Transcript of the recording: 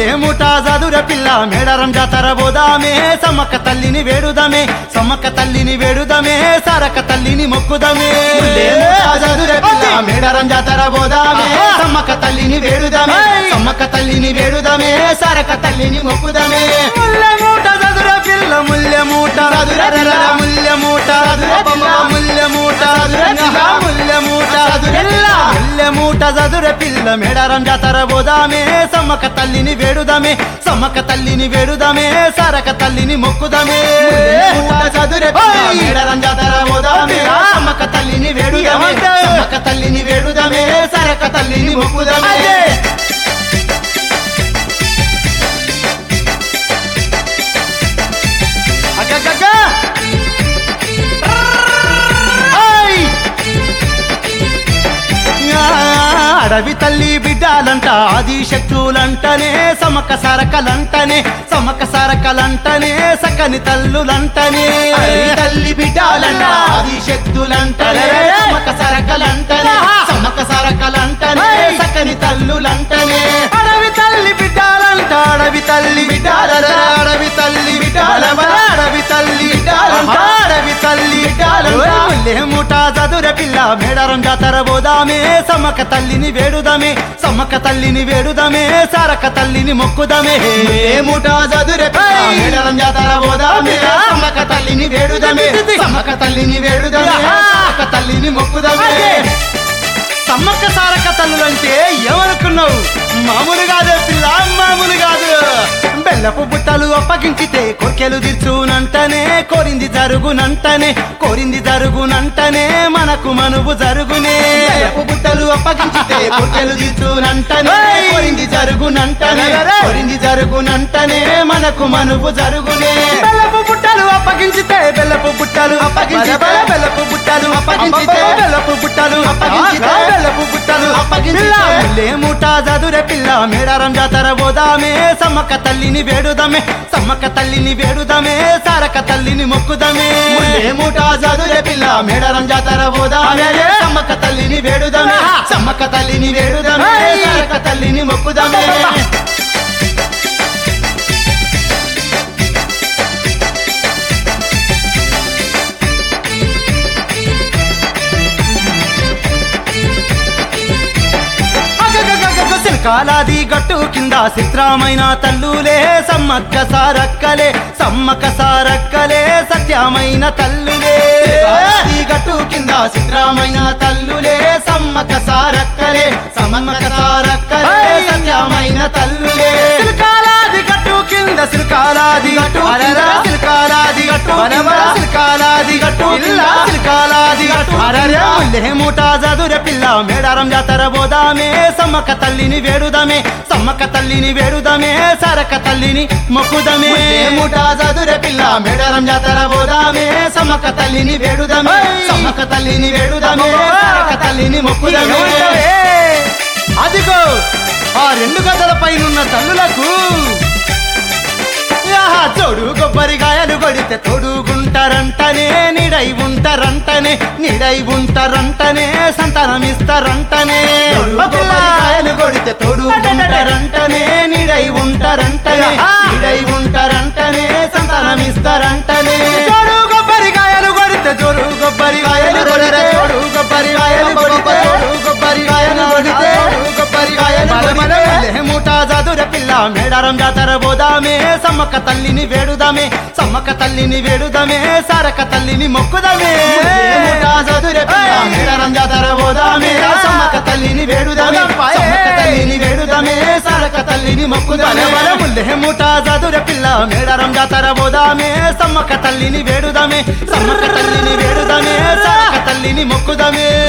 ముల్లే ముఠా చదుర పిల్ల మేడారం జాతర పోదామే సమ్మక్క తల్లిని వేడుదమే సమ్మక్క తల్లిని వేడుదమే సరక తల్లిని మొక్కుదమే ముల్లే ముఠా చదుర పిల్ల మేడారం జాతర పోదామే సమ్మక్క తల్లిని వేడుదమే సమ్మక్క తల్లిని వేడుదమే సరక తల్లిని మొక్కుదమే ముల్లె మూట చదుర పిల్ల ముల్లె మూట చదుర పిల్ల. ముల్లె మూట చదుర పిల్ల. ముల్లె మూట చదుర పిల్ల. ముల్లె మూట చదుర పిల్ల. ముల్లె మూట చదుర పిల్ల మేడారం జాతర పోదామే సమ్మక్క తల్లిని వేడుదమే సమ్మక్క తల్లిని వేడుదమే సరక తల్లిని మొక్కుదమే ముల్లె ముఠా చదుర పిల్ల ఓయ్. మేడారం జాతర పోదామే సమ్మక్క తల్లిని వేడుదమే ఏమంటే? సమ్మక్క తల్లిని వేడుదమే సరక తల్లిని మొక్కుదమే అదే. అగ్గగ్గగ్గ. ఓయ్. ఆ, అడవి తల్లి బిడ్డాలంట ఆది శక్తులంటనే సమక సరకలంటనే సమక సరకలంటనే సకని తల్లులంటనే అడవి తల్లి బిడ్డాలంట ఆది శక్తులంటనే సమక సరకలంటనే సమక సరకలంటనే సకని తల్లులంటనే అడవి తల్లి బిడ్డాలంట అడవి తల్లి బిడ్డాలంట. అడవి తల్లి బిడ్డాలంట. అడవి తల్లి బిడ్డాలంట. అడవి తల్లి బిడ్డాలంట. ముల్లే ముఠా చదుర పిల్ల మేడారం జాతర పోదామే సమ్మక తల్లిని వేడుదమే సమ్మక తల్లిని వేడుదమే సరక తల్లిని మొక్కుదమే ఏముటా చదురే మేడలం జాతర పోదామే సమ్మక తల్లిని వేడుదమే సమ్మక తల్లిని వేడుదమే సమ్మక తల్లిని మొక్కుదమే అదే. సమ్మక్క సారక తల్లులంటే ఏమనుకున్నావు మామూలు కాదే పిల్ల మామూలు కాదు బెల్లపు బుట్టలు అప్పగించితే కొర్కెలు తీర్చునంటనే కోరింది జరుగునంటనే కోరింది జరుగునంటనే మనకు మనువు జరుగునే బెల్లపు బుట్టలు అప్పగించితే కొర్కెలు తీర్చునంటనే ఏయ్! కోరింది జరుగునంటనే అరెరే! కోరింది జరుగునంటనే మనకు మనువు జరుగునే బెల్లపు బుట్టలు అప్పగించితే బెల్లపు బుట్టలు అప్పగించితే, బెల్ల బెల్లపు బుట్టలు అప్పగించితే, అబ్బబ్బబ్బ, బెల్లపు బుట్టలు అప్పగించితే, ఆ, బెల్లపు బుట్టలు అప్పగించితే, పిల్ల ముఠా చదురే పిల్ల మేడారం జాతర పోదామే సమ్మక్క తల్లిని వేడుదమే సమ్మక్క తల్లిని వేడుదమే సారక తల్లిని మొక్కుదమే ఏముటా చదురే పిల్ల మేడరం జాతర పోదామే అదే. సమ్మక్క తల్లిని వేడుదమే ఆహా. సమ్మక్క తల్లిని వేడుదమే ఏయ్! సరక తల్లిని మొక్కుదమే అబ్బబ్బబ్బ. అగగగగగ సిల్కాలాది గట్టు కింద చిత్రమైన తల్లులే సమ్మక్క సారక్కలే సమ్మక్క సారక్కలే సత్యమైన తల్లులే ఈ గట్టు కింద చిత్రమైన తల్లులే సమ్మక సారక్కలే సమ్మక సారక్కలే ఏయ్! సత్యమైన తల్లులే సిల్కాలాది గట్టు కింద సిల్కాలాది గట్టు కింద అరెరా, సిల్కాలాది గట్టు బలబల సిల్కాలాది గట్టు పిల్ల, సిల్కాలాది గట్టు గట్టు అరెరే, కింద. ముల్లె మూటా చదుర పిల్ల మేడారం జాతర పోదామే సమ్మక్క తల్లిని వేడుదమే సమ్మక్క తల్లిని వేడుదమే సరక తల్లిని మొక్కుదమే ఏముటా చదురే పిల్ల మేడరం జాతర పోదామే సమ్మక తల్లిని వేడుదమే ఏయ్! సమ్మక తల్లిని వేడుదమే సరక తల్లిని మొక్కుదమే ఏమంటావే? అదిగో ఆ రెండు గదల పైనున్న తల్లులకు ఆహా, తోడు కొబ్బరికాయలు కొడితే తోడుగుంటారంటనే నిడై ఉంటారంటనే నిడై ఉంటారంటనే సంతానం ఇస్తారంటనే కొబ్బరికాయలు కొడితే తోడు ఉంటారంటనే నిడై ఉంటారంటనే నిడై ఉంటారంటనే సంతానం ఇస్తారంటనే తోడు కొబ్బరికాయలు కొడితే జోరు కొబ్బరికాయలు కొడితే తోడు కొబ్బరికాయలు కొడితే తోడు కొబ్బరికాయలు కొడితే తోడు కొబ్బరికాయలు కొడితే ముఠా చదుర పిల్ల మేడారం జాతర పోదామే సమ్మక్క తల్లిని వేడుదామే సమ్మక్క తల్లిని వేడుదామే సారక తల్లిని మొక్కుదామే ఏముటా చదురే పిల్ల మేడరం జాతర పోదామే సమ్మక తల్లిని వేడుదామే సమ్మక తల్లిని వేడుదామే సరక తల్లిని మొక్కుదామే ముల్లె ముఠా చదుర పిల్ల మేడారం జాతర పోదామే సమ్మక్క తల్లిని వేడుదామే సమ్మక్క తల్లిని వేడుదామే సారక తల్లిని మొక్కుదామే